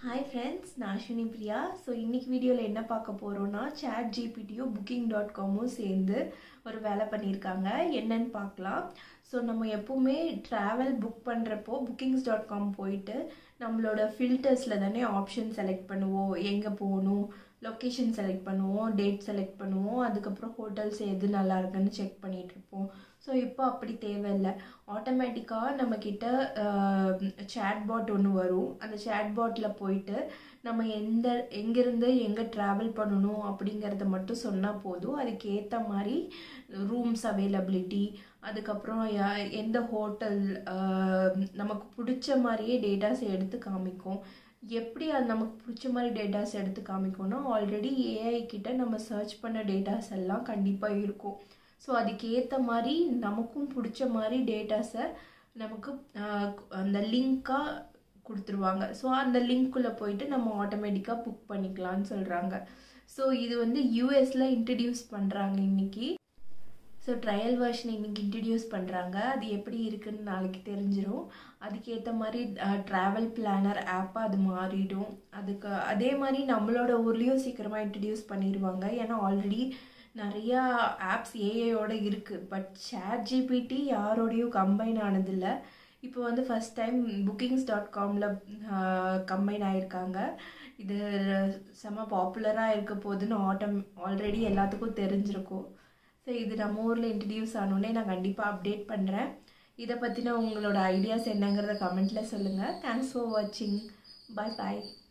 hi friends நான் Ashwini Priya so இன்னைக்கு வீடியோவில் என்ன பார்க்க போகிறோன்னா சேட் ஜிபிடியும் புக்கிங் டாட் காமும் சேர்ந்து ஒரு வேலை பண்ணியிருக்காங்க என்னன்னு பார்க்கலாம் ஸோ நம்ம எப்போவுமே ட்ராவல் புக் பண்ணுறப்போ புக்கிங்ஸ் டாட் காம் போயிட்டு நம்மளோட ஃபில்டர்ஸில் தானே ஆப்ஷன் செலக்ட் பண்ணுவோம் எங்கே போகணும் லொக்கேஷன் செலக்ட் பண்ணுவோம் டேட் செலக்ட் பண்ணுவோம் அதுக்கப்புறம் ஹோட்டல்ஸ் எது நல்லா இருக்குன்னு செக் பண்ணிகிட்டு இருப்போம் ஸோ இப்போ அப்படி தேவையில்லை ஆட்டோமேட்டிக்காக நம்மக்கிட்ட சேட்பாட் ஒன்று வரும் அந்த சேட்பாட்டில் போயிட்டு நம்ம எந்த எங்கேருந்து எங்கே ட்ராவல் பண்ணணும் அப்படிங்கிறத மட்டும் சொன்னால் போதும் அதுக்கு ஏற்ற மாதிரி ரூம்ஸ் அவைலபிலிட்டி அதுக்கப்புறம் யா- எந்த ஹோட்டல் நமக்கு பிடிச்ச மாதிரியே டேட்டாஸ் எடுத்து காமிக்கும் எப்படி அது நமக்கு பிடிச்ச மாதிரி டேட்டாஸ் எடுத்து காமிக்கும்னா ஆல்ரெடி ஏஐ கிட்ட நம்ம சர்ச் பண்ண டேட்டாஸ் எல்லாம் கண்டிப்பாக இருக்கும் ஸோ அதுக்கு ஏற்ற மாதிரி நமக்கும் பிடிச்ச மாதிரி டேட்டாஸை நமக்கு ஆஹ், அந்த லிங்காக கொடுத்துருவாங்க ஸோ அந்த லிங்க்குள்ளே போயிட்டு நம்ம ஆட்டோமேட்டிக்காக புக் பண்ணிக்கலாம்னு சொல்கிறாங்க ஸோ இது வந்து யூஎஸில் இன்ட்ரடியூஸ் பண்ணுறாங்க இன்னைக்கு ஸோ ட்ரையல் வெர்ஷன் இன்னைக்கு இன்ட்ரடியூஸ் பண்ணுறாங்க அது எப்படி இருக்குன்னு நாளைக்கு தெரிஞ்சிடும் அதுக்கேற்ற மாதிரி ட்ராவல் பிளானர் ஆப்பாக அது மாறிடும் அதுக்கு அதே மாதிரி நம்மளோட ஊர்லேயும் சீக்கிரமாக இன்ட்ரடியூஸ் பண்ணிடுவாங்க ஏன்னா ஆல்ரெடி நிறையா ஆப்ஸ் ஏஐயோட இருக்குது பட் சேட் ஜிபிடி யாரோடையும் கம்பைன் ஆனதில்லை இப்போ வந்து ஃபஸ்ட் டைம் புக்கிங்ஸ் டாட் காமில் கம்பைன் ஆயிருக்காங்க இது செம பாப்புலராக இருக்க போகுதுன்னு ஆட்டம் ஆல்ரெடி எல்லாத்துக்கும் தெரிஞ்சிருக்கும் ஸோ இது நம்ம ஊரில் இன்ட்ரடியூஸ் ஆனோடனே நான் கண்டிப்பாக அப்டேட் பண்ணுறேன் இதை பற்றின உங்களோட ஐடியாஸ் என்னங்கிறத கமெண்ட்டில் சொல்லுங்கள் தேங்க்ஸ் ஃபார் வாட்சிங் பை பாய்